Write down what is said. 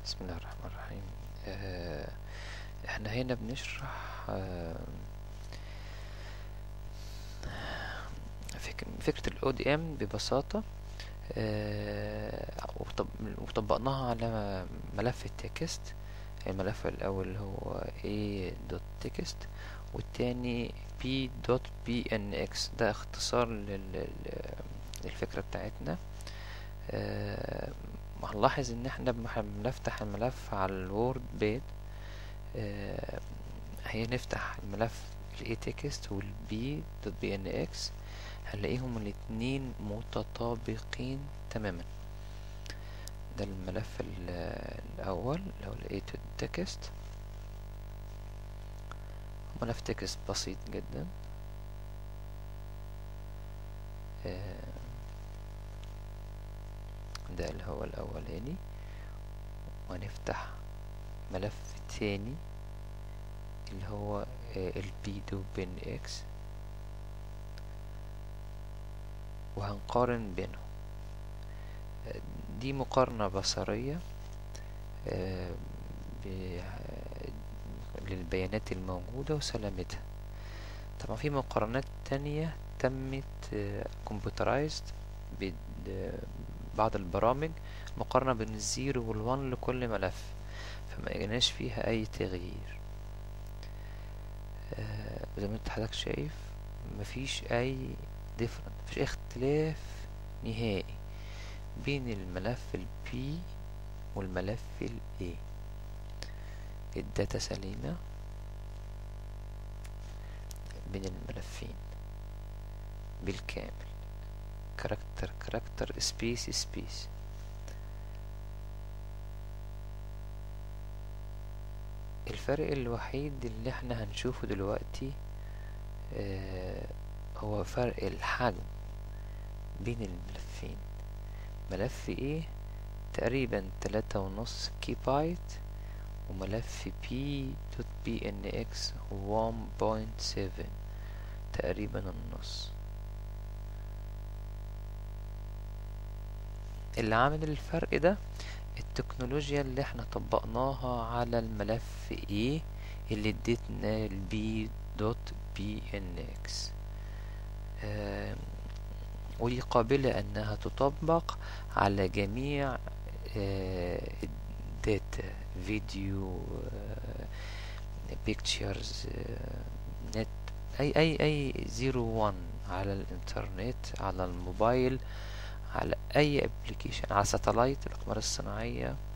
بسم الله الرحمن الرحيم آه، احنا هنا بنشرح آه، فك- فكرة ال ODM ببساطة آه، وطب- وطبقناها على ملف التكست الملف الأول اللي هو a.text والتاني p.pnx ده اختصار لل- لل- للفكرة بتاعتنا آه، هنلاحظ ان احنا بنح- بنفتح الملف على الوورد بيد آه، هنفتح الملف ال text وال b.pnx هنلاقيهم الاتنين متطابقين تماما ده الملف ال- الأول اللي هو ال A to text ملف تكست بسيط جدا آه، ده اللي هو الأولاني وهنفتح ملف تاني اللي هو ال b do bin x وهنقارن بينهم آه، دي مقارنة بصرية آه، ب- للبيانات الموجودة وسلامتها طبعا في مقارنات تانية تمت كمبيوترايزد بعض البرامج مقارنة بين الزيرو والوان لكل ملف فما جناش فيها أي تغيير آه، زي ما انت حضرتك شايف مفيش أي ديفرنت مفيش أي اختلاف نهائي بين الملف ال P والملف ال A الداتا سليمة بين الملفين بالكامل كاركتر كاركتر سبيس سبيس الفرق الوحيد اللي احنا هنشوفه دلوقتي آه هو فرق الحجم بين الملفين ملف ايه تقريبا تلاتة ونص كي بايت وملف بي دوت بي ان اكس وان بوينت سيفن تقريبا النص اللي عامل الفرق ده التكنولوجيا اللي احنا طبقناها على الملف A اللي اديتنا البي دوت بي ان اكس ودي قابلة انها تطبق على جميع آه، الداتا فيديو بيكتشرز نت اي اي اي زيرو وان على الانترنت على الموبايل على اي ابلكيشن على ساتلايت الاقمار الصناعية